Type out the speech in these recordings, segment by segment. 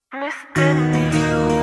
مستني اليوم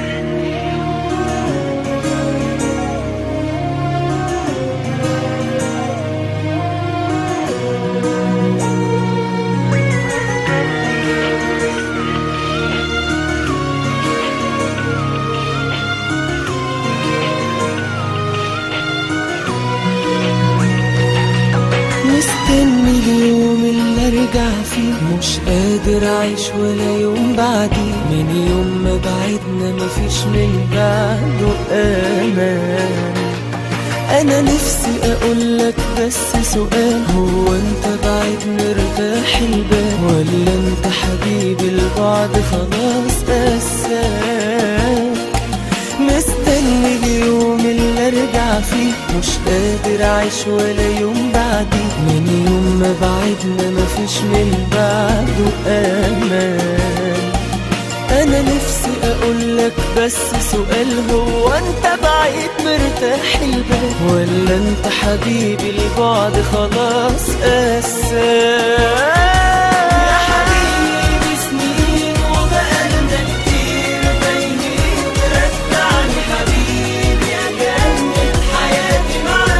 مستني اليوم اللي ارجع فيه مش قادر اعيش ولا يوم بعدي من يوم ما بعدنا مفيش من بعده امان انا نفسي اقولك بس سؤال هو انت بعيد مرتاح البال ولا انت حبيبي البعد خلاص قساك مستني اليوم اللي ارجع فيه مش قادر اعيش ولا يوم بعدي من يوم ما بعدنا مفيش من بعده امان انا نفسي اقولك بس سؤال هو انت بعيد مرتاح البال ولا انت حبيبي البعد خلاص قساك يا حبيبي سنين وبقالنا كتير باينين رجعني حبيبي اجمل حياتي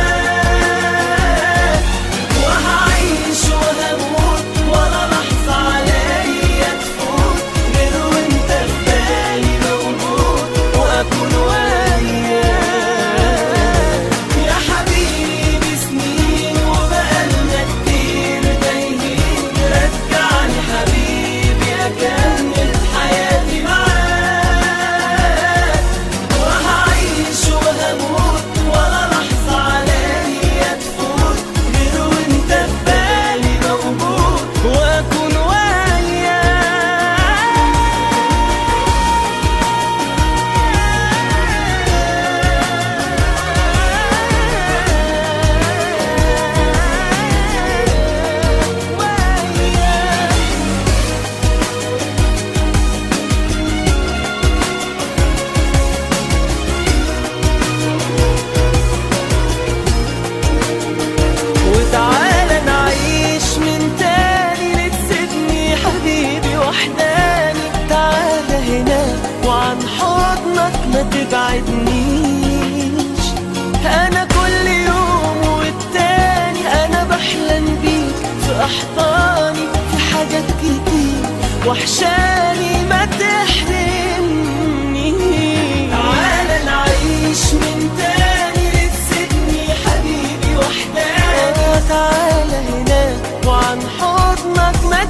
معاك وهعيش وهموت ولا لحظة عليا تفوت غير وانت في بالي موجود واكون وياك يا حبيبي سنين وبقالنا كتير تايهين رجعني حبيبي اكمل حياتي معاك وهعيش وهموت ولا لحظة عليا تفوت غير وانت في بالي موجود واكون وياك وتعالى نعيش من تاني نتسدني حبيبي وحداني تعالى هنا وعن حضنك ما تبعدنيش انا كل يوم والتاني انا بحلم بيك في احضاني في حاجات كتير وحشاني ما تحرمنيش تعالى نعيش من تاني نتسدني حبيبي وحداني تعالى هنا وعن حضنك ما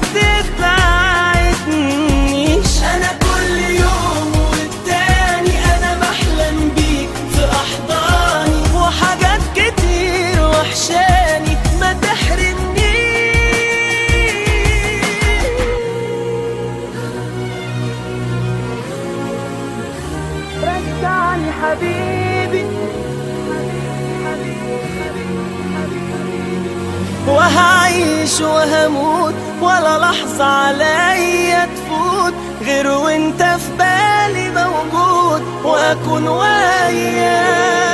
تبعدنيش انا كل يوم والتاني انا بحلم بيك في احضاني وحاجات كتير وحشاني ما تحرمنيش رجعني حبيبي وهعيش وهموت ولا لحظة عليا تفوت غير وانت في بالي موجود واكون وياك